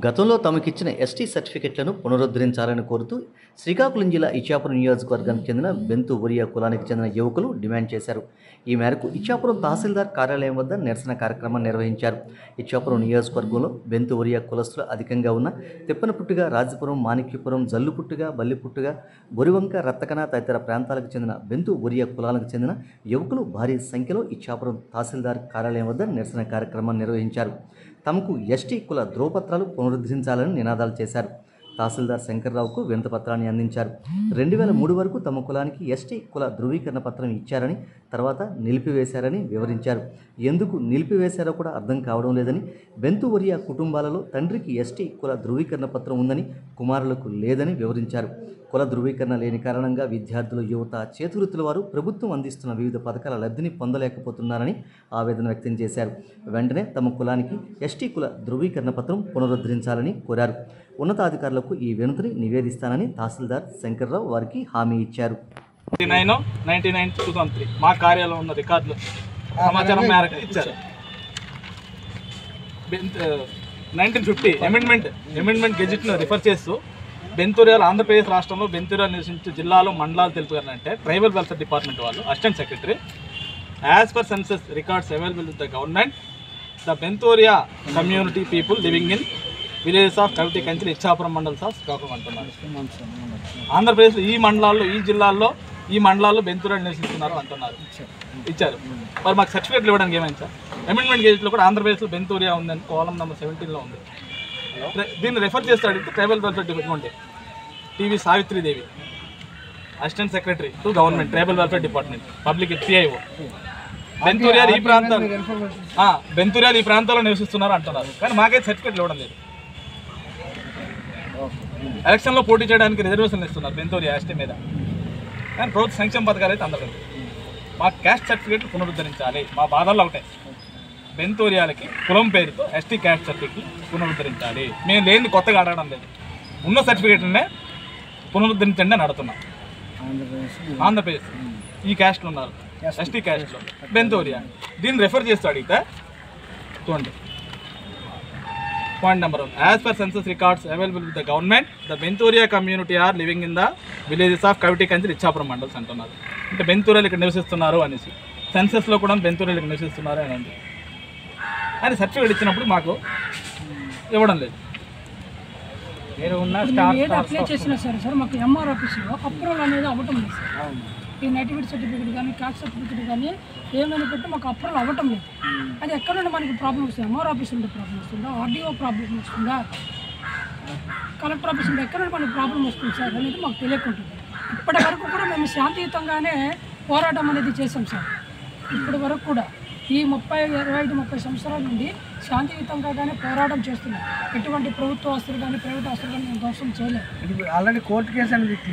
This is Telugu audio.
గతంలో తమకిచ్చిన ఎస్టీ సర్టిఫికెట్లను పునరుద్ధరించాలని కోరుతూ శ్రీకాకుళం జిల్లా ఇచ్చాపురం నియోజకవర్గానికి చెందిన బెంతు ఒరియా కులానికి చెందిన యువకులు డిమాండ్ చేశారు ఈ మేరకు ఇచ్చాపురం తహసీల్దార్ కార్యాలయం వద్ద నిరసన కార్యక్రమం నిర్వహించారు ఇచ్చాపురం నియోజకవర్గంలో బెంతు ఒరియా కులస్తులు అధికంగా ఉన్న తిప్పనపుట్టుగా రాజపురం మాణిక్యపురం జల్లుపుట్టుగా బల్లిపుట్టుగా బొరివంక రత్తకన తదితర ప్రాంతాలకు చెందిన బెంతు ఒరియా కులాలకు చెందిన యువకులు భారీ సంఖ్యలో ఇచ్చాపురం తహసీల్దార్ కార్యాలయం వద్ద నిరసన కార్యక్రమం నిర్వహించారు తమకు ఎస్టీ కుల ధ్రువపత్రాలు పునరుద్ధరించాలని నినాదాలు చేశారు తహసీల్దార్ శంకర్రావుకు వినతపత్రాన్ని అందించారు రెండు వేల మూడు వరకు తమ కులానికి ఎస్టీ కుల ధృవీకరణ పత్రం ఇచ్చారని తర్వాత నిలిపివేశారని వివరించారు ఎందుకు నిలిపివేశారో కూడా అర్థం కావడం లేదని బెంతు ఒరియా కుటుంబాలలో తండ్రికి ఎస్టీ కుల ధృవీకరణ పత్రం ఉందని కుమారులకు లేదని వివరించారు కుల ధృవీకరణ లేని కారణంగా విద్యార్థులు యువత చేతివృత్తుల వారు ప్రభుత్వం అందిస్తున్న వివిధ పథకాల లబ్ధిని పొందలేకపోతున్నారని ఆవేదన వ్యక్తం చేశారు వెంటనే తమ కులానికి ఎస్టీ కుల ధృవీకరణ పత్రం పునరుద్ధరించాలని కోరారు ఉన్నతాధికారులకు ఈ వినతిని నివేదిస్తానని తహసీల్దార్ శంకర్రావు వారికి హామీ ఇచ్చారు ninety nine ninety nine two thousand three మా కార్యాలయం ఉన్న రికార్డులు సమాచారం మేరకు ఇచ్చారు నైన్టీన్ ఫిఫ్టీ అమెండ్మెంట్ అమెండ్మెంట్ గెజిట్ను రిఫర్ చేస్తూ బెంతూరియాలు ఆంధ్రప్రదేశ్ రాష్ట్రంలో బెంతూరియాలు నివసించే జిల్లాలు మండలాలు తెలుపుతారంటే ట్రైబల్ వెల్ఫేర్ డిపార్ట్మెంట్ వాళ్ళు assistant secretary as per census records available with the government the Bentho Oriya community people living in villages of Kaviti Kanchili Ichchapuram mandals of Srikakulam అంటున్నారు ఆంధ్రప్రదేశ్లో ఈ మండలాల్లో ఈ జిల్లాల్లో ఈ మండలాల్లో బెంతూరాలు నివసిస్తున్నారు అంటున్నారు ఇచ్చారు మరి మాకు సర్టిఫికేట్లు ఇవ్వడానికి ఏమైంది సార్ అమెండ్మెంట్ గేజ్లో కూడా ఆంధ్రప్రదేశ్లో బెంతూరియా ఉందని కాలం నెంబర్ సెవెంటీన్లో ఉంది రె- దీన్ని రెఫర్ చేస్తే అడిగితే tribal welfare department T V Savitridevi assistant secretary to government tribal welfare department public PIO బెంతూరియాలు ఈ ప్రాంతాలు ఆ, బెంతూరియాలు ఈ ప్రాంతాల్లో నివసిస్తున్నారు అంటున్నారు కానీ మాకైతే సర్టిఫికేట్లు ఇవ్వడం లేదు ఎలక్షన్లో పోటీ చేయడానికి రిజర్వేషన్లు ఇస్తున్నారు బెంతూరి యాస్టీ మీద కానీ ప్రభుత్వ సంక్షేమ పథకాలు అయితే అందలేదు మా క్యాస్ట్ సర్టిఫికేట్లు పునరుద్ధరించాలి మా బాధల్లో ఒకటే బెంతోరియాలకి కులం పేరుతో ఎస్టీ క్యాస్ట్ సర్టిఫికేట్లు పునరుద్ధరించాలి మేము లేని కొత్తగా అడగడం లేదు ఉన్న సర్టిఫికేట్లనే పునరుద్ధరించండి అని అడుగుతున్నాం ఆంధ్రప్రదేశ్ ఈ క్యాస్ట్లో ఉన్నారు ఎస్టీ క్యాస్ట్లో బెంతోరియా దీన్ని రెఫర్ చేస్తూ అడిగితే చూడండి point number one as per census records available with the government the Bentho Oriya community are living in the villages of Kaviti Kanchili Ichchapuram mandals అంటున్నారు అంటే బెంతూరియాలు ఇక్కడ నివసిస్తున్నారు అనేసి సెన్సస్లో కూడా బెంతూరియాలు ఇక్కడ నివసిస్తున్నారు అని ఉంది అని సర్టిఫికేట్ ఇచ్చినప్పుడు మాకు ఇవ్వడం లేదు మీరు ఉన్న మేము ఏది అప్లై చేసినా సరే సార్ మాకు ఎంఆర్ ఆఫీస్లో అప్రూవల్ అనేది అవ్వటం లేదు సార్ ఈ నైటివిటీ సర్టిఫికేట్ కానీ కాస్ట్ సర్టిఫికేట్ కానీ ఏమైనా పెట్టి మాకు అప్రూవల్ అవ్వటం లేదు అది ఎక్కడ నుండి మనకి ప్రాబ్లం వస్తుంది ఎంఆర్ ఆఫీస్ నుండి ప్రాబ్లం వస్తుందా ఆర్డీఓ ప్రాబ్లం వస్తుందా కలెక్టర్ ఆఫీస్ నుండి ఎక్కడ నుండి మనకి ప్రాబ్లం వస్తుంది సార్ అనేది మాకు తెలియకుంటుంది ఇప్పటి వరకు కూడా మేము శాంతియుతంగానే పోరాటం అనేది చేసాం సార్ ఇప్పటి వరకు కూడా ఈ ముప్పై ఇరవై ఐదు ముప్పై సంవత్సరాల నుండి శాంతియుతంగానే పోరాటం చేస్తున్నాం ఎటువంటి ప్రభుత్వ ఆస్తులు కానీ ప్రైవేట్ ఆస్తులు కానీ మేము ధ్వంసం చేయలేదు ఆల్రెడీ కోర్టు కేసు అనేది